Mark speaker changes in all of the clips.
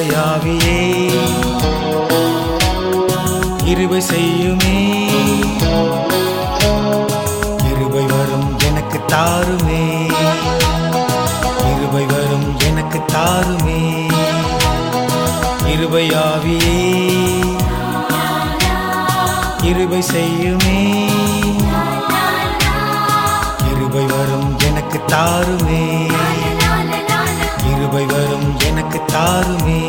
Speaker 1: இருபையாவியே இருபை செய்யுமே இருபை வரும் எனக்கு தாருமே இருபை வரும் எனக்கு தாருமே இருபையாவியே இருபை செய்யுமே இருபை வரும் எனக்கு தாருமே இருபை வரும் எனக்கு தாருமே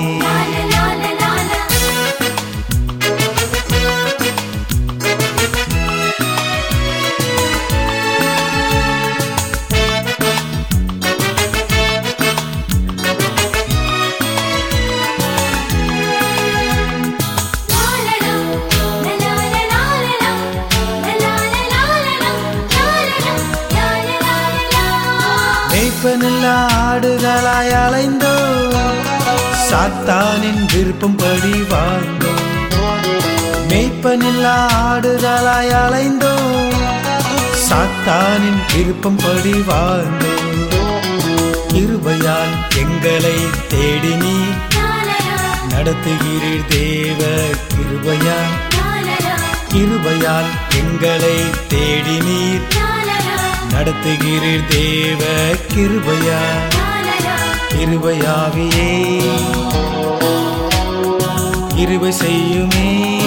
Speaker 1: மெய்ப்பனில்லா ஆடுகளாய் அலைந்தோ சாத்தானின் விருப்பம்படி வாழ்ந்தோ மெய்ப்பனில்லா ஆடுகளாய் அலைந்தோ சாத்தானின் விருப்பம்படி வாழ்ந்தோ இருபையால் எங்களை தேடி நீர் நடத்துகிறீர் தேவ கிருபையா கிருபையால் எங்களை தேடி நீர் நடத்துகிறீர் தேவ கிருபையா கிருபையாவியே இருபை செய்யுமே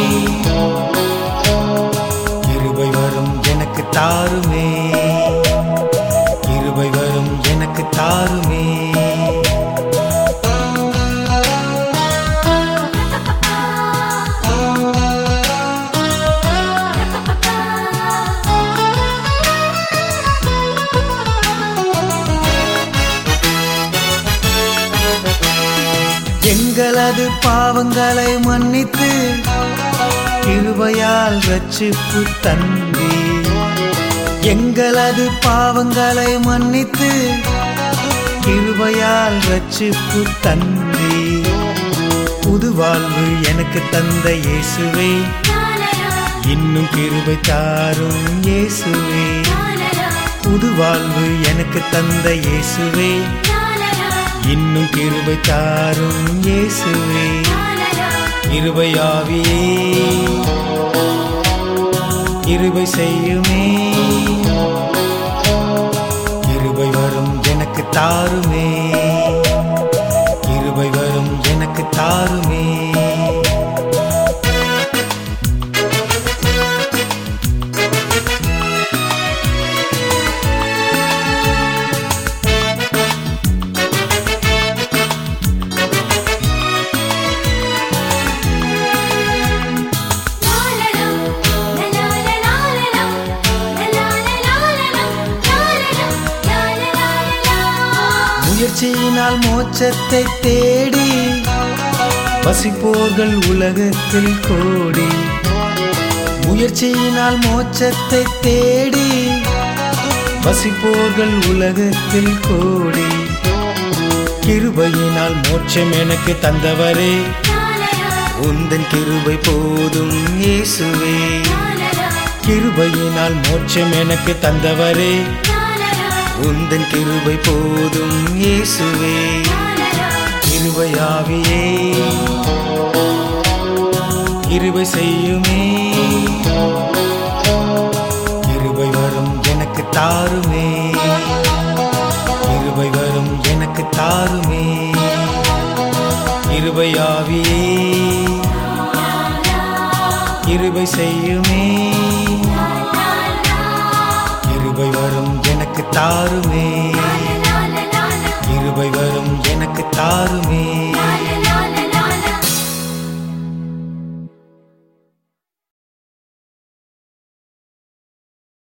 Speaker 1: இருபை வரும் எனக்கு தாருமே இருபை வரும் எனக்கு தாருமே எங்களது பாவங்களை மன்னித்து கிருபையால் ரட்சிப்பு தந்தி எங்களது பாவங்களை மன்னித்து கிருபையால் ரட்சிப்பு தந்தி புது வாழ்வு எனக்கு தந்த இயேசுவே இன்னும் கிருபை தாரும் இயேசுவே புது வாழ்வு எனக்கு தந்த இயேசுவே இன்னும் கிருபை தாரும் இயேசுவே இருபையாவியே இருபை செய்யுமே இருபை வரும் எனக்கு தாருமே இருபை வரும் எனக்கு தாருமே முயற்சியினால் மோட்சத்தை தேடி வசிப்போர்கள் உலகத்தில் கோடி முயற்சியினால் மோட்சத்தை தேடி வசிப்போர்கள் உலகத்தில் கோடி கிருபையினால் மோட்சம் எனக்கு தந்தவரே உந்தன் கிருபை போதும் இயேசுவே கிருபையினால் மோட்சம் எனக்கு தந்தவரே உந்தன் கிருபை போதும் இயேசுவே கிருபையாவியே இருபை செய்யுமே இருபை வரும் எனக்கு தாருமே இருபை வரும் எனக்கு தாருமே இருபையாவியே இருபை செய்யுமே இருபை வரும் எனக்கு தாருமே இருபை வரும் எனக்கு தாருமே